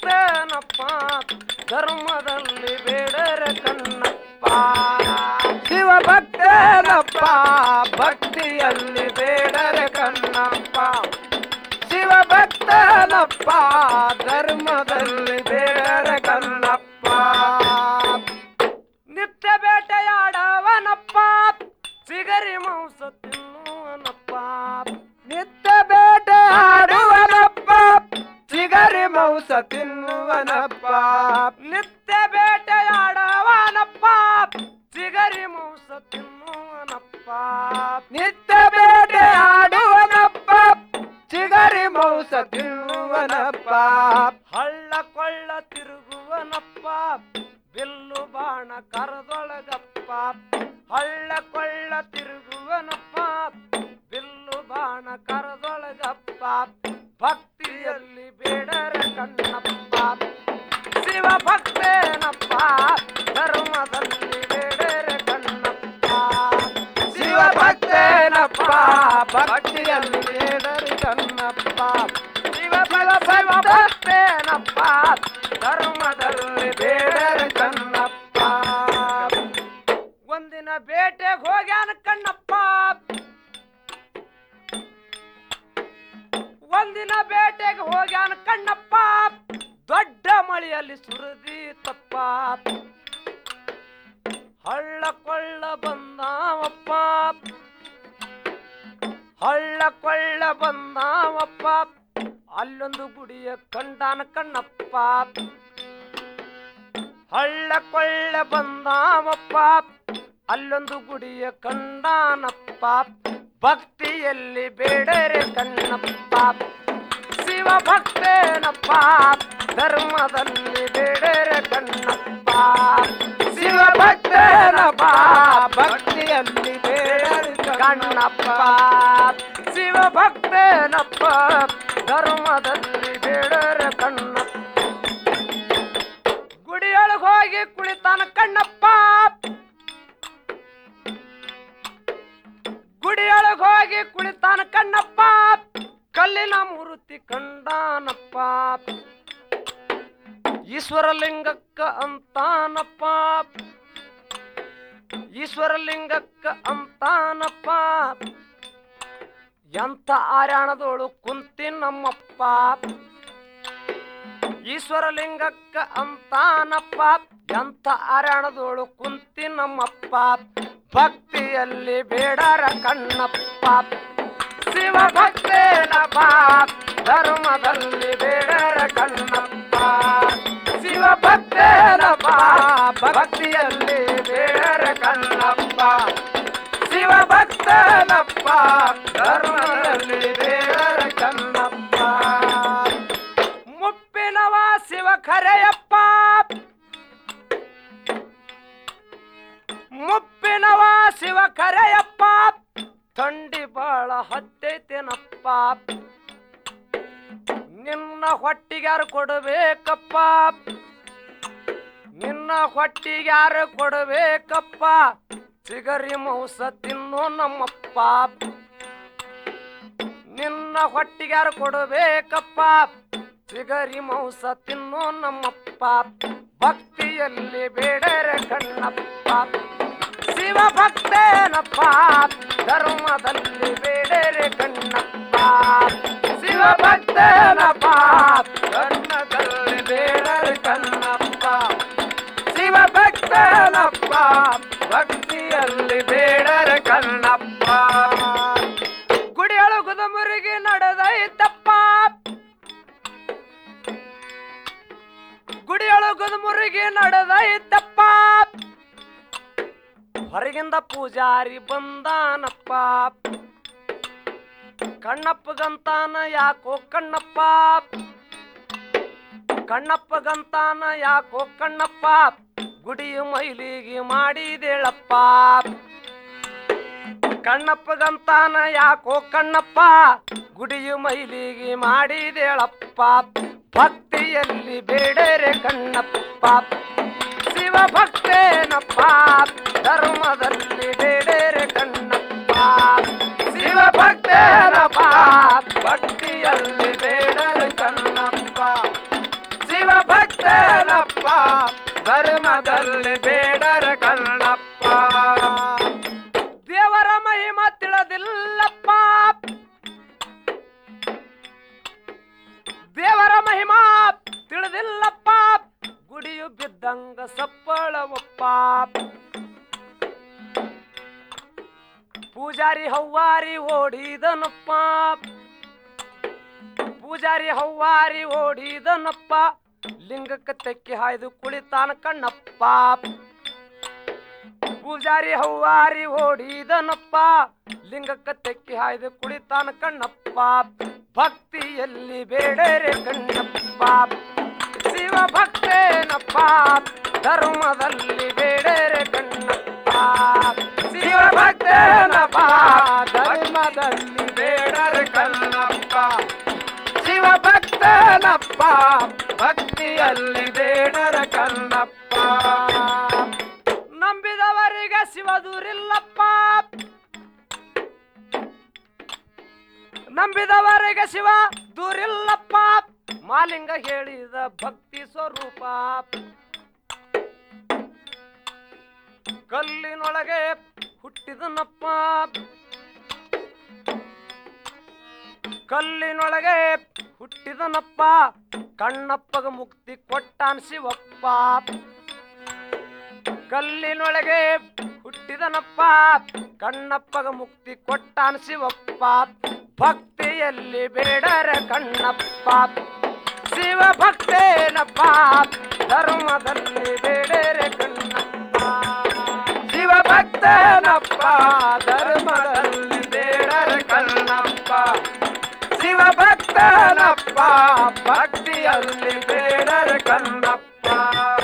ಭಕ್ತನಪ್ಪ ಧರ್ಮದಲ್ಲಿ ಬೇಡರೆ ಕಣ್ಣಪ್ಪ ಶಿವ ಭಕ್ತನಪ್ಪ ಭಕ್ತಿಯಲ್ಲಿ ಬೇಡರೆ ಕಣ್ಣಪ್ಪ ಶಿವ ಭಕ್ತನಪ್ಪ ಧರ್ಮದಲ್ಲಿ ಬೇಡರೆ ಕಣ್ಣಪ್ಪ ನಿತ್ಯ ಬೇಟೆಯಾಡವನಪ್ಪ ಸಿಗರಿ ಮಾಂಸ ತಿನ್ನುವನಪ್ಪ ನಿತ್ಯ ಬೇಟೆ ಆಡುವನಪ್ಪ ಚಿಗರಿ ಮೌಸ ತಿನ್ನುವನಪ್ಪ ನಿತ್ಯ ಬೇಟೆಯಾಡವನಪ್ಪ ಸಿಗರಿ ಮಾಂಸ ತಿನ್ನುವನಪ್ಪ ನಿತ್ಯ ಬೇಟೆ ಆಡುವನಪ್ಪ ಚಿಗರಿ ಮೌಸ ತಿನ್ನುವನಪ್ಪ ಹಳ್ಳ ಕೊಳ್ಳ ತಿರುಗುವನಪ್ಪ ಬಿಲ್ಲು ಬಾಣ ಕರದೊಳಗಪ್ಪ ಹಳ್ಳ ಕೊಳ್ಳ ತಿರುಗುವನಪ್ಪ ಬಿಲ್ಲು ಬಾಣ ಕರದೊಳಗಪ್ಪ ಭಕ್ತಿಯಲ್ಲಿ ಬೇಡರ ಕಣ್ಣಪ್ಪ ಶಿವ ಭಕ್ತೇನಪ್ಪ ಧರ್ಮದಲ್ಲಿ ಬೇಡರ ಕಣ್ಣಪ್ಪ ಶಿವ ಭಕ್ತೇನಪ್ಪ ಭಕ್ತಿಯಲ್ಲಿ ಬೇಡರೆ ಕಣ್ಣಪ್ಪ ಶಿವ ಶಿವ ಶಿವ ಭಕ್ತೇನಪ್ಪ ಧರ್ಮದಲ್ಲಿ ಬೇಡರ ಕಣ್ಣಪ್ಪ ಒಂದಿನ ಬೇಟೆಗೆ ಹೋಗ್ಯಾನ ಕಣ್ಣಪ್ಪ ಒಂದಿನ ಬೇಟೆಗೆ ಹೋಗ್ಯಾನ ಕಣ್ಣಪ್ಪ ದೊಡ್ಡ ಮಳೆಯಲ್ಲಿ ಸುರದಿ ತಪ್ಪ ಹಳ್ಳ ಕೊಳ್ಳ ಬಂದಾವಪ್ಪ ಹಳ್ಳ ಕೊಳ್ಳ ಬಂದಾವಪ್ಪ ಅಲ್ಲೊಂದು ಗುಡಿಯ ಕಂಡಾನ ಕಣ್ಣಪ್ಪ ಹಳ್ಳ ಕೊಳ್ಳ ಬಂದಾವಪ್ಪ ಅಲ್ಲೊಂದು ಗುಡಿಯ ಕಂಡಾನಪ್ಪ ಭಕ್ತಿಯಲ್ಲಿ ಬೇಡರೆ ಕಣ್ಣಪ್ಪ ಶಿವ ಭಕ್ತೇನಪ್ಪ ಧರ್ಮದಲ್ಲಿ ಬೇಡರೆ ಕಣ್ಣಪ್ಪ ಶಿವ ಭಕ್ತೇನಪ್ಪ ಭಕ್ತಿಯಲ್ಲಿ ಬೇಡರೆ ಕಣ್ಣಪ್ಪ ಶಿವ ಭಕ್ತೇನಪ್ಪ ಧರ್ಮದಲ್ಲಿ ಬೇಡರ ಕಣ್ಣಪ್ಪ ಗುಡಿಯೊಳಗೆ ಹೋಗಿ ಕುಳಿತಾನ ಕಣ್ಣಪ್ಪ ಗುಡಿಯೊಳಗೆ ಹೋಗಿ ಕುಳಿತಾನ ಕಣ್ಣಪ್ಪ ಕಲ್ಲಿನ ಮೂರ್ತಿ ಕಂಡಾನಪ್ಪ ಈಶ್ವರಲಿಂಗಕ್ಕ ಅಂತಾನಪ್ಪ ಈಶ್ವರಲಿಂಗಕ್ಕ ಅಂತಾನಪ್ಪ ಎಂತ ಆರ್ಯಾಣದೋಳು ಕುಂತಿ ನಮ್ಮಪ್ಪ ಈಶ್ವರಲಿಂಗಕ್ಕ ಅಂತಾನಪ್ಪ ಎಂತ ಆರ್ಯಾಣದೋಳು ಕುಂತಿ ನಮ್ಮಪ್ಪ ಭಕ್ತಿಯಲ್ಲಿ ಬೇಡರ ಕಣ್ಣಪ್ಪ ಶಿವ ಭಕ್ತೇನಪ್ಪ ಧರ್ಮದಲ್ಲಿ ಬೇಡರ ಕಣ್ಣಪ್ಪ ಶಿವ ಭಕ್ತೇನಪ್ಪ ಭಕ್ತಿಯಲ್ಲಿ ಬೇಡರ ಕಣ್ಣಪ್ಪ ಶಿವ ಭಕ್ತನಪ್ಪ ಧರ್ಮದಲ್ಲಿ ಬೇಡರ ಕಣ್ಣಪ್ಪ ಮುಪ್ಪಿನವ ಶಿವ ಖರೆಯಪ್ಪ ಮುಪ್ಪಿನವ ಶಿವ ಖರೆಯಪ್ಪ ಥಂಡಿ ಬಾಳ ಹತ್ತೈತೇನಪ್ಪ ನಿನ್ನ ಹೊಟ್ಟಿಗ್ಯಾರು ಕೊಡಬೇಕಪ್ಪ ನಿನ್ನ ಹೊಟ್ಟಿಗ್ಯಾರು ಕೊಡಬೇಕಪ್ಪ ಸಿಗರಿ ಮೌಸ ತಿನ್ನು ನಮ್ಮಪ್ಪ ನಿನ್ನ ಹೊಟ್ಟಿಗ್ಯಾರು ಕೊಡಬೇಕಪ್ಪ ಸಿಗರಿ ಮೌಸ ತಿನ್ನು ನಮ್ಮಪ್ಪ ಭಕ್ತಿಯಲ್ಲಿ ಬೇಡರೆ ಕಣ್ಣಪ್ಪ ಶಿವ ಭಕ್ತೇನಪ್ಪ ಧರ್ಮದಲ್ಲಿ ಬೇಡರೆ ಕಣ್ಣಪ್ಪ ಶಿವ ಭಕ್ತೇನಪ್ಪ ಧರ್ಮದಲ್ಲಿ ಬೇಡರೆ ಕಣ್ಣಪ್ಪ ಶಿವ ಭಕ್ತನಪ್ಪ ಭಕ್ತಿಯಲ್ಲಿ ಬೇಡರೆ ಕಣ್ಣಪ್ಪ ಗುಡಿಯೊಳಗುದ ಮುರುಗಿ ನಡೆದೈತಪ್ಪ ಗುಡಿಯೊಳಗುದ ಮುರುಗಿ ನಡೆದೈತಪ್ಪ ಹೊರಗಿಂದ ಪೂಜಾರಿ ಬಂದಾನಪ್ಪ ಕಣ್ಣಪ್ಪಗಂತಾನ ಯಾಕೋ ಕಣ್ಣಪ್ಪ ಕಣ್ಣಪ್ಪಗಂತಾನ ಯಾಕೋ ಕಣ್ಣಪ್ಪ ಗುಡಿಯ ಮೈಲಿಗೆ ಮಾಡಿದೇಳಪ್ಪ ಕಣ್ಣಪ್ಪಗಂತಾನ ಯಾಕೋ ಕಣ್ಣಪ್ಪ ಗುಡಿಯು ಮೈಲಿಗೆ ಮಾಡಿದೇಳಪ್ಪ ಭಕ್ತಿಯಲ್ಲಿ ಬೇಡರೆ ಕಣ್ಣಪ್ಪ ಶಿವ ಭಕ್ತೇನಪ್ಪ ಧರ್ಮದಲ್ಲಿ ಬೇಡರೆ ಕಣ್ಣಪ್ಪ ಶಿವ ಭಕ್ತೇನಪ್ಪ ಭಕ್ತಿಯಲ್ಲಿ ಬೇಡರೆ ಕಣ್ಣಪ್ಪ ಶಿವ ಭಕ್ತನಪ್ಪ ಧರ್ಮದಲ್ಲಿ ಬೇಡರ ಕಣ್ಣಪ್ಪ ದೇವರ ಮಹಿಮ ತಿಳಿದಿಲ್ಲಪ್ಪ ದೇವರ ಮಹಿಮಾ ತಿಳಿದಿಲ್ಲಪ್ಪ ಗುಡಿಯು ಬಿದ್ದಂಗ ಸಪ್ಪಳವಪ್ಪ ಪೂಜಾರಿ ಹವ್ವಾರಿ ಓಡಿದನಪ್ಪ ಪೂಜಾರಿ ಹವ್ವಾರಿ ಓಡಿದನಪ್ಪ ಲಿಂಗಕ್ಕೆ ತೆಕ್ಕಿ ಹಾಯ್ದು ಕುಳಿತಾನ ಕಣ್ಣಪ್ಪ ಪೂಜಾರಿ ಹವ್ವಾರಿ ಓಡಿದನಪ್ಪ ಲಿಂಗಕ್ಕ ತೆಕ್ಕಿ ಹಾಯ್ದು ಕುಳಿತಾನ ಕಣ್ಣಪ್ಪ ಭಕ್ತಿಯಲ್ಲಿ ಬೇಡರೆ ಕಣ್ಣಪ್ಪ ಶಿವ ಭಕ್ತೇನಪ್ಪ ಧರ್ಮದಲ್ಲಿ ಬೇಡರೆ ಕಣ್ಣಪ್ಪ ಶಿವ ಭಕ್ತನಪ್ಪ ಧರ್ಮದಲ್ಲಿ ಬೇಡರ ಕಣ್ಣಪ್ಪ ಶಿವ ಭಕ್ತನಪ್ಪ ಭಕ್ತಿಯಲ್ಲಿ ಬೇಡರ ಕಣ್ಣಪ್ಪ ನಂಬಿದವರಿಗೆ ಶಿವದೂರಿಲ್ಲಪ್ಪ ನಂಬಿದವರಿಗೆ ಶಿವ ದೂರಿಲ್ಲಪ್ಪ ಮಾಲಿಂಗ ಹೇಳಿದ ಭಕ್ತಿ ಸ್ವರೂಪ ಕಲ್ಲಿನೊಳಗೆ ಹುಟ್ಟಿದನಪ್ಪ ಕಲ್ಲಿನೊಳಗೆ ಹುಟ್ಟಿದನಪ್ಪ ಕಣ್ಣಪ್ಪಗ ಮುಕ್ತಿ ಕೊಟ್ಟಾನ್ ಶಿವಪ್ಪ ಕಲ್ಲಿನೊಳಗೆ ಹುಟ್ಟಿದನಪ್ಪ ಕಣ್ಣಪ್ಪಗ ಮುಕ್ತಿ ಕೊಟ್ಟಾನ ಶಿವಪ್ಪ ಭಕ್ತಿಯಲ್ಲಿ ಬೇಡರ ಕಣ್ಣಪ್ಪ ಶಿವ ಭಕ್ತೇನಪ್ಪ ಧರ್ಮದಲ್ಲಿ ಬೇಡರೆ ಕಣ್ಣಪ್ಪ ಶಿವ ಭಕ್ತನಪ್ಪ ಧರ್ಮದಲ್ಲಿ ಬೇಡರ ಕಣ್ಣಪ್ಪ ಶಿವ ಭಕ್ತನಪ್ಪ ಭಕ್ತಿಯಲ್ಲಿ ಬೇಡರ ಕಣ್ಣಪ್ಪ